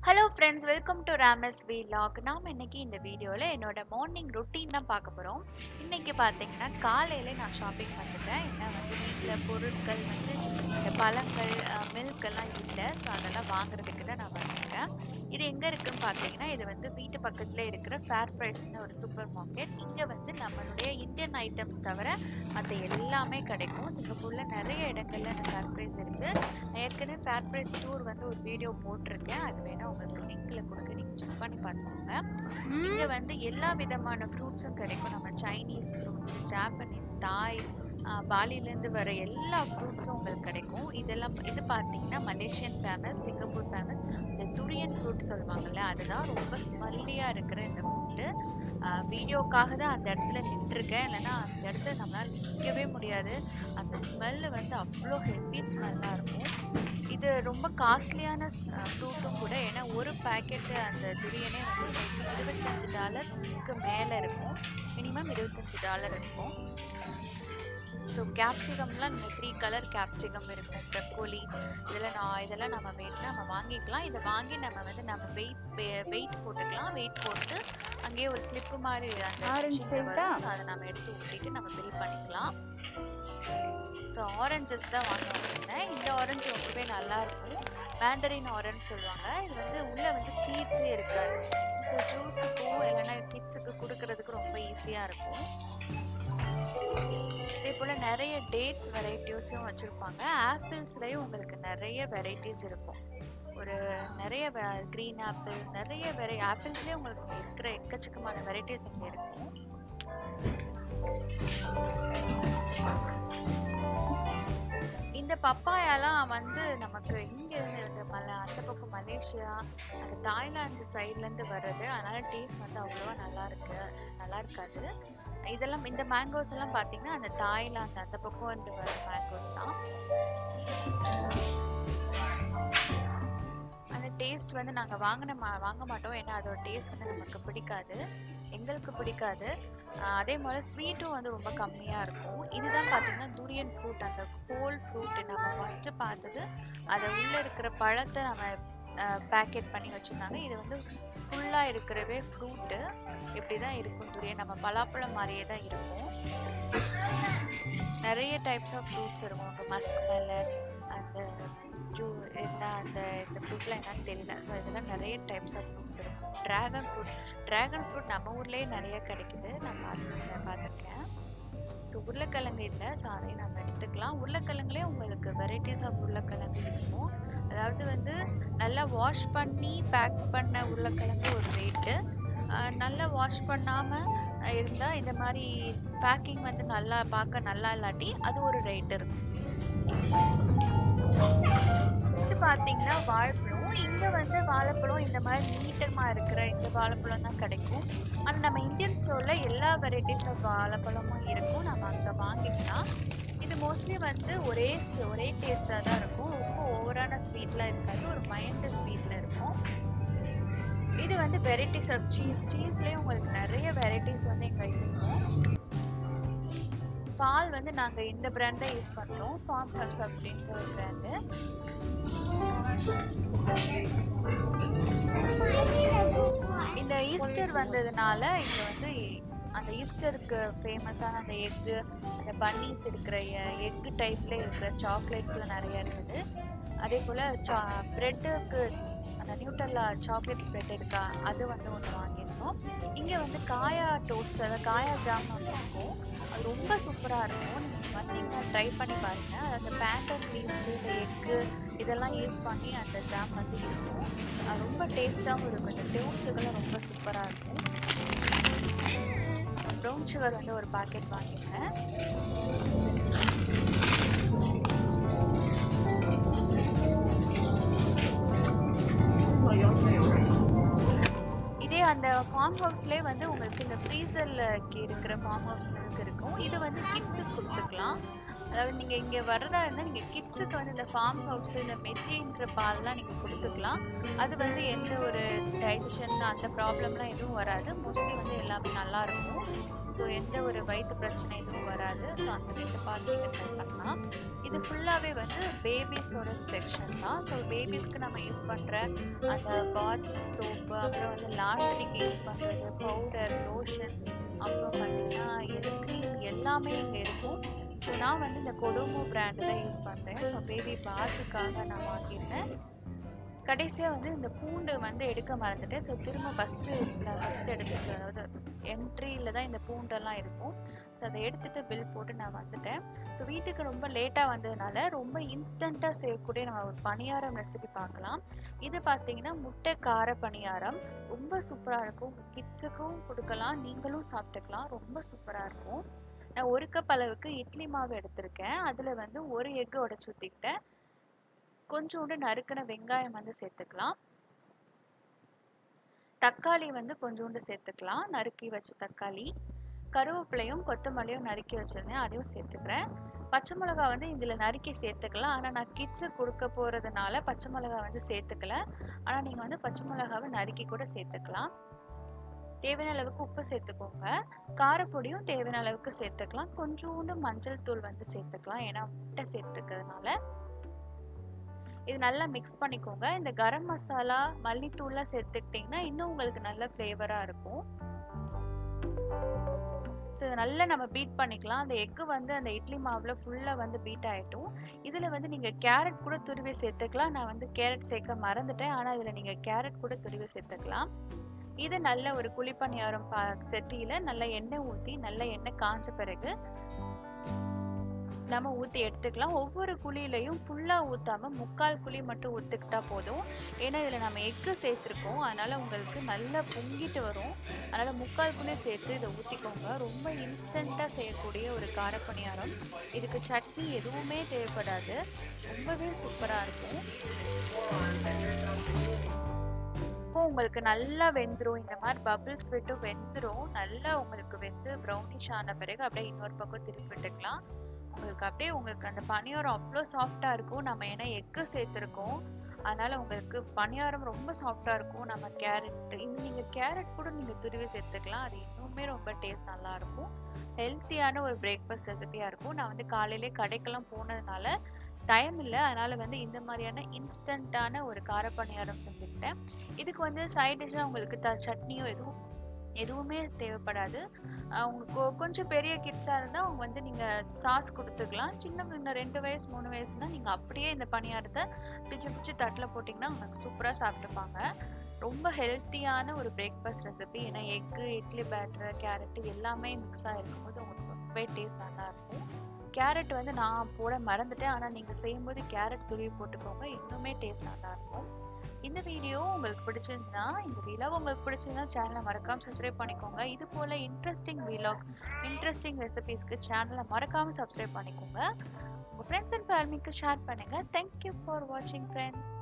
Hello friends welcome to Rama's vlog நாம் இன்னைக்கு இந்த வீடியோவில் என்னோட மார்னிங் ரொட்டீன் தான் பார்க்க போகிறோம் இன்றைக்கி பார்த்தீங்கன்னா காலையில் நான் ஷாப்பிங் வந்துட்டேன் என்ன வந்து வீட்டில் பொருட்கள் வந்து இந்த பழங்கள் மில்க் எல்லாம் இல்லை ஸோ அதெல்லாம் வாங்குறதுக்கு தான் நான் வந்துட்டேன் இது எங்கே இருக்குன்னு பார்த்தீங்கன்னா இது வந்து வீட்டு பக்கத்தில் இருக்கிற ஃபேர் ப்ரைஸ்னு ஒரு சூப்பர் மார்க்கெட் இங்கே வந்து நம்மளுடைய இந்தியன் ஐட்டம்ஸ் தவிர மற்ற எல்லாமே கிடைக்கும் சிங்கப்பூரில் நிறைய இடங்கள்ல இந்த ஃபேர் ப்ரைஸ் இருக்குது நான் ஏற்கனவே ஃபேர் ப்ரைஸ் டூர் வந்து ஒரு வீடியோ போட்டிருக்கேன் அது வேணால் உங்களுக்கு லிங்க்கில் கொடுக்க நீங்கள் செக் பண்ணி பார்த்துக்கோங்க இங்கே வந்து எல்லா விதமான ஃப்ரூட்ஸும் கிடைக்கும் நம்ம சைனீஸ் ஃப்ரூட்ஸ் ஜாப்பனீஸ் தாய் ஆஹ் பாலிலேருந்து வர எல்லா ஃப்ரூட்ஸும் உங்களுக்கு கிடைக்கும் இதெல்லாம் இது பார்த்தீங்கன்னா மலேசியன் ஃபேமஸ் சிங்கப்பூர் ஃபேமஸ் இந்த துரியன் ஃப்ரூட் சொல்லுவாங்கல்ல அதுதான் ரொம்ப ஸ்மெல்லியாக இருக்கிற இந்த ஃப்ரூட்டு வீடியோக்காக தான் அந்த இடத்துல நின்றுருக்கேன் இல்லைன்னா அந்த இடத்துல நம்மளால் நிற்கவே முடியாது அந்த ஸ்மெல்லு வந்து அவ்வளோ ஹெவி ஸ்மெல்லாக இருக்கும் இது ரொம்ப காஸ்ட்லியான ஃப்ரூட்டும் கூட ஏன்னா ஒரு பேக்கெட்டு அந்த துரியனே வந்து உங்களுக்கு இருபத்தஞ்சு டாலருக்கு மேலே இருக்கும் மினிமம் இருபத்தஞ்சு டாலர் இருக்கும் ஸோ கேப்சிகம்லாம் இந்த த்ரீ கலர் கேப்சிகம் இருக்கும் ப்ரக்கோலி இதெல்லாம் நான் இதெல்லாம் நம்ம வேணும்னா நம்ம வாங்கிக்கலாம் இதை வாங்கி நம்ம வந்து நம்ம வெயிட் வெயிட் போட்டுக்கலாம் வெயிட் போட்டு அங்கேயே ஒரு ஸ்லிப்பு மாதிரி அந்த Orange machine ல tape வரும் தான்? ஸோ அதை நம்ம எடுத்து ஊற்றிட்டு நம்ம பில் பண்ணிக்கலாம் ஸோ ஆரஞ்சஸ் தான் வாங்க வந்திருந்தேன் இந்த ஆரஞ்சு ரொம்பவே நல்லா இருக்கும் மேண்டரின் ஆரஞ்சு சொல்லுவாங்க இது வந்து உள்ளே வந்து சீட்ஸே இருக்காது ஸோ ஜூஸுக்கும் இல்லைன்னா கிட்ஸுக்கு கொடுக்கறதுக்கு ரொம்ப ஈஸியாக இருக்கும் இதே போல் நிறைய டேட்ஸ் வெரைட்டிஸும் வச்சுருப்பாங்க ஆப்பிள்ஸ்லேயும் உங்களுக்கு நிறைய வெரைட்டிஸ் இருக்கும் ஒரு நிறைய க்ரீன் ஆப்பிள் நிறைய வெரை ஆப்பிள்ஸ்லேயே உங்களுக்கு இருக்கிற எக்கச்சக்கமான வெரைட்டிஸ் இங்கே இருக்கும் இந்த பப்பாயாலாம் வந்து நமக்கு இங்க இருந்து இந்த மலை அந்த பக்கம் மலேசியா அந்த தாய்லாந்து சைட்லேருந்து வர்றது அதனால டேஸ்ட் வந்து அவ்வளோவா நல்லா இருக்கு நல்லா இருக்காது இதெல்லாம் இந்த மேங்கோஸ் எல்லாம் பார்த்தீங்கன்னா அந்த தாய்லாந்து அந்த பக்கம் வந்து வர மேங்கோஸ் தான் அந்த டேஸ்ட் வந்து நாங்கள் வாங்கின மா வாங்க மாட்டோம் ஏன்னா அதோட டேஸ்ட் வந்து நமக்கு பிடிக்காது எங்களுக்கு பிடிக்காது ஆஹ் அதே போல் ஸ்வீட்டும் வந்து ரொம்ப கம்மியாக இருக்கும் இதுதான் பார்த்தீங்கன்னா துரியன் ஃப்ரூட் அந்த ஹோல் ஃப்ரூட்டு நம்ம ஃபஸ்ட்டு பார்த்தது அதை உள்ளே இருக்கிற பழத்தை நம்ம பேக்கெட் பண்ணி வச்சுருந்தாங்க இது வந்து ஃபுல்லாக இருக்கிறவே ஃப்ரூட்டு இப்படி தான் இருக்கும் துரியன் நம்ம பலாப்பழம் மாதிரியே தான் இருக்கும் நிறைய டைப்ஸ் ஆஃப் ஃப்ரூட்ஸ் இருக்கும் அங்கே மஸ்க் மெலன் அந்த ஜூ என்ன அந்த இந்த ஃப்ரூட்லாம் என்னன்னு தெரியல ஸோ இதெல்லாம் நிறைய டைப்ஸ் ஆஃப் ஃப்ரூட்ஸ் இருக்கும் ட்ராகன் ஃப்ரூட் ட்ராகன் ஃப்ரூட் நம்ம ஊர்லேயே நிறைய கிடைக்குது நான் பார்த்து பார்த்துருக்கேன் ஸோ உருளைக்கிழங்கு இல்லை ஸோ அதையும் நம்ம எடுத்துக்கலாம் உருளைக்கிழங்குலேயே உங்களுக்கு வெரைட்டிஸ் ஆஃப் உருளைக்கிழங்கு இருக்கும் அதாவது வந்து நல்லா வாஷ் பண்ணி பேக் பண்ண உருளைக்கிழங்கு ஒரு ரேட்டு நல்லா வாஷ் பண்ணாமல் இருந்தால் இந்த மாதிரி பேக்கிங் வந்து நல்லா பார்க்க நல்லா இல்லாட்டி அது ஒரு ரேட் இருக்கும் நெக்ஸ்ட் பார்த்தீங்கன்னா வாழைப்பழம் இங்கே வந்து வாழைப்பழம் இந்த மாதிரி நீட்டமாக இருக்கிற இந்த வாழைப்பழம் தான் கிடைக்கும் ஆனால் நம்ம இந்தியன் ஸ்டோரில் எல்லா வெரைட்டிஸ் ஆஃப் வாழைப்பழமும் இருக்கும் நம்ம அங்கே வாங்கிக்கலாம் இது மோஸ்ட்லி வந்து ஒரே ஸ்- ஒரே டேஸ்ட்டாக தான் இருக்கும் ரொம்ப ஓவரான ஸ்வீட்லாம் இருக்காது ஒரு மைல்டு ஸ்வீட்டில் இருக்கும் இது வந்து வெரைட்டிஸ் ஆஃப் சீஸ் சீஸ்லேயே உங்களுக்கு நிறைய வெரைட்டிஸ் வந்து எங்கே இருக்கும் பால் வந்து நாங்கள் இந்த பிராண்ட் தான் யூஸ் பண்ணுறோம் ஃபார்ம் ஹவுஸ் அப்படின்ற ஒரு பிராண்டு இந்த ஈஸ்டர் வந்ததுனால இங்கே வந்து அந்த ஈஸ்டருக்கு ஃபேமஸான அந்த எக்கு அந்த பன்னீஸ் இருக்கிற எக்கு டைப்பில் இருக்கிற சாக்லேட்ஸ்லாம் நிறைய இருக்குது அதே போல் சா ப்ரெட்டுக்கு அந்த நியூட்டல்லா சாக்லேட் ஸ்ப்ரெட் இருக்கா அது வந்து ஒன்று வாங்கியிருந்தோம் இங்கே வந்து காயா டோஸ்ட் அதாவது காயா ஜாம் ஒன்று இருக்கும் அது ரொம்ப சூப்பராக இருக்கும் நீங்கள் வந்தீங்கன்னா ட்ரை பண்ணி பாருங்கள் அது அந்த பேண்டன் லீவ்ஸு இந்த எக்கு இதெல்லாம் யூஸ் பண்ணி அந்த ஜாம் வந்து இருக்கும் அது ரொம்ப டேஸ்ட்டாகவும் இருக்கும் இந்த டேஸ்ட்டுகளும் ரொம்ப சூப்பராக இருக்கும் ப்ரௌன் சுகர் வந்து ஒரு பாக்கெட் வாங்கியிருந்தேன் இதே அந்த ஃபார்ம் ஹவுஸ்லேயே வந்து உங்களுக்கு இந்த ஃப்ரீசரில் இருக்கிற ஃபார்ம் ஹவுஸ் மில்க் இருக்கும் இது வந்து கிட்ஸுக்கு கொடுத்துக்கலாம் அதாவது நீங்கள் இங்கே வர்றதா இருந்தால் நீங்கள் கிட்ஸுக்கு வந்து இந்த ஃபார்ம் ஹவுஸ் இந்த மெஜின்ற பால்லாம் நீங்கள் கொடுத்துக்கலாம் அது வந்து எந்த ஒரு டைஜஷன் அந்த ப்ராப்ளம்லாம் எதுவும் வராது மோஸ்ட்லி வந்து எல்லாமே நல்லா இருக்கும் ஸோ எந்த ஒரு வயிற்று பிரச்சனை எதுவும் வராது ஸோ அந்த ரெண்டு பால் நீங்கள் ட்ரை பண்ணலாம் இது ஃபுல்லாகவே வந்து பேபிஸோட செக்ஷன் தான் ஸோ பேபிஸ்க்கு நம்ம யூஸ் பண்ணுற அந்த பாத் சோப்பு அப்புறம் வந்து லாண்ட்ரிக்கு யூஸ் பண்ணுறது பவுடர் லோஷன் அப்புறம் பார்த்திங்கன்னா இது க்ரீம் எல்லாமே இங்கே இருக்கும் ஸோ நான் வந்து இந்த கொடோமோ பிராண்டு தான் யூஸ் பண்ணுறேன் ஸோ பேபி பாத்துக்காக நான் வாங்கியிருந்தேன் கடைசியாக வந்து இந்த பூண்டு வந்து எடுக்க மறந்துட்டேன் ஸோ திரும்ப ஃபஸ்ட்டு ஃபஸ்ட்டு எடுத்துட்டு அதாவது என்ட்ரியில் தான் இந்த பூண்டெல்லாம் இருக்கும் ஸோ அதை எடுத்துகிட்டு பில் போட்டு நான் வந்துட்டேன் ஸோ வீட்டுக்கு ரொம்ப லேட்டாக வந்ததுனால ரொம்ப இன்ஸ்டண்ட்டாக செய்யக்கூடிய நம்ம ஒரு பணியாரம் ரெசிபி பார்க்கலாம் இது பார்த்தீங்கன்னா முட்டை கார பணியாரம் ரொம்ப சூப்பராக இருக்கும் உங்கள் கிட்ஸுக்கும் கொடுக்கலாம் நீங்களும் சாப்பிட்டுக்கலாம் ரொம்ப சூப்பராக இருக்கும் நான் ஒரு கப் அளவுக்கு இட்லி மாவு எடுத்திருக்கேன் அதில் வந்து ஒரு எக்கு உடச்சி ஊற்றிக்கிட்டேன் கொஞ்சோண்டு நறுக்கின வெங்காயம் வந்து சேர்த்துக்கலாம் தக்காளி வந்து கொஞ்சோண்டு சேர்த்துக்கலாம் நறுக்கி வச்ச தக்காளி கருவேப்பிலையும் கொத்தமல்லியும் நறுக்கி வச்சுருந்தேன் அதையும் சேர்த்துக்கிறேன் பச்சை மிளகா வந்து இதில் நறுக்கி சேர்த்துக்கலாம் ஆனால் நான் கிட்ஸுக்கு கொடுக்க போகிறதுனால பச்சை மிளகா வந்து சேர்த்துக்கல ஆனால் நீங்கள் வந்து பச்சை மிளகாவை நறுக்கி கூட சேர்த்துக்கலாம் தேவையான அளவுக்கு உப்பு சேர்த்துக்கோங்க காரப்பொடியும் தேவையான அளவுக்கு சேர்த்துக்கலாம் கொஞ்சோண்டு மஞ்சள் தூள் வந்து சேர்த்துக்கலாம் ஏன்னா முட்டை சேர்த்துக்கிறதுனால இது நல்லா மிக்ஸ் பண்ணிக்கோங்க இந்த கரம் மசாலா மல்லித்தூள்லாம் சேர்த்துக்கிட்டிங்கன்னா இன்னும் உங்களுக்கு நல்ல ஃப்ளேவராக இருக்கும் ஸோ இதை நல்லா நம்ம பீட் பண்ணிக்கலாம் அந்த எக்கு வந்து அந்த இட்லி மாவில் ஃபுல்லாக வந்து பீட் ஆகிட்டும் இதில் வந்து நீங்கள் கேரட் கூட துருவி சேர்த்துக்கலாம் நான் வந்து கேரட் சேர்க்க மறந்துட்டேன் ஆனால் இதில் நீங்கள் கேரட் கூட துருவி சேர்த்துக்கலாம் இது நல்ல ஒரு குழிப்பணியாரம் பா செட்டியில் நல்ல எண்ணெய் ஊற்றி நல்ல எண்ணெய் காஞ்ச பிறகு நம்ம ஊற்றி எடுத்துக்கலாம் ஒவ்வொரு குழியிலையும் ஃபுல்லாக ஊற்றாமல் முக்கால் குழி மட்டும் ஊற்றுக்கிட்டா போதும் ஏன்னா இதில் நம்ம எக்கு சேர்த்துருக்கோம் அதனால் உங்களுக்கு நல்லா பொங்கிட்டு வரும் அதனால் முக்கால் குழி சேர்த்து இதை ஊற்றிக்கோங்க ரொம்ப இன்ஸ்டண்ட்டாக செய்யக்கூடிய ஒரு காரப்பணியாரம் இதுக்கு சட்னி எதுவுமே தேவைப்படாது ரொம்பவே சூப்பராக இருக்கும் இப்போ உங்களுக்கு நல்லா வெந்துடும் இந்த மாதிரி பபிள்ஸ் விட்டு வெந்துடும் நல்லா உங்களுக்கு வெந்து ப்ரௌனிஷ் ஆன பிறகு அப்படியே இன்னொரு பக்கம் திருப்பி விட்டுக்கலாம் உங்களுக்கு அப்படியே உங்களுக்கு அந்த பணியாரம் அவ்வளோ சாஃப்டாக இருக்கும் நம்ம ஏன்னா எக்கு சேர்த்துருக்கோம் அதனால் உங்களுக்கு பணியாரம் ரொம்ப சாஃப்டாக இருக்கும் நம்ம கேரட் இது நீங்கள் கேரட் கூட நீங்கள் துருவி சேர்த்துக்கலாம் அது இன்னுமே ரொம்ப டேஸ்ட் நல்லாயிருக்கும் ஹெல்த்தியான ஒரு பிரேக்ஃபாஸ்ட் ரெசிபியாக இருக்கும் நான் வந்து காலையிலே கடைக்கெல்லாம் போனதுனால டைம் இல்லை அதனால் வந்து இந்த மாதிரியான இன்ஸ்டண்ட்டான ஒரு கார பணியாரம் செஞ்சுக்கிட்டேன் இதுக்கு வந்து சைட் டிஷ்ஷாக உங்களுக்கு த சட்னியோ எதுவும் எதுவுமே தேவைப்படாது அவங்க கொஞ்சம் பெரிய கிட்ஸாக இருந்தால் அவங்க வந்து நீங்கள் சாஸ் கொடுத்துக்கலாம் சின்ன இன்னும் ரெண்டு வயசு மூணு வயசுனால் நீங்கள் அப்படியே இந்த பணியாரத்தை பிச்சு பிச்சு தட்டில் போட்டிங்கன்னா உங்களுக்கு சூப்பராக சாப்பிட்டுப்பாங்க ரொம்ப ஹெல்த்தியான ஒரு பிரேக்ஃபாஸ்ட் ரெசிபி ஏன்னா எக்கு இட்லி பேட்டர் கேரட்டு எல்லாமே மிக்ஸ் ஆகிருக்கும் போது உங்களுக்கு ரொம்பவே டேஸ்ட் நல்லாயிருக்கும் கேரட் வந்து நான் போட மறந்துட்டேன் ஆனால் நீங்கள் செய்யும்போது கேரட் துருவி போட்டுக்கோங்க இன்னுமே டேஸ்ட் நல்லாயிருக்கும் இந்த வீடியோ உங்களுக்கு பிடிச்சிருந்தா இந்த வீலாக் உங்களுக்கு பிடிச்சிருந்தா சேனலை மறக்காமல் சப்ஸ்கிரைப் பண்ணிக்கோங்க இது போல் இன்ட்ரெஸ்டிங் வீலாக் இன்ட்ரெஸ்டிங் ரெசிபீஸ்க்கு சேனலை மறக்காமல் சப்ஸ்கிரைப் பண்ணிக்கோங்க உங்கள் ஃப்ரெண்ட்ஸ் அண்ட் ஃபேமிலிக்கு ஷேர் பண்ணுங்கள் தேங்க்யூ ஃபார் வாட்சிங் ஃப்ரெண்ட்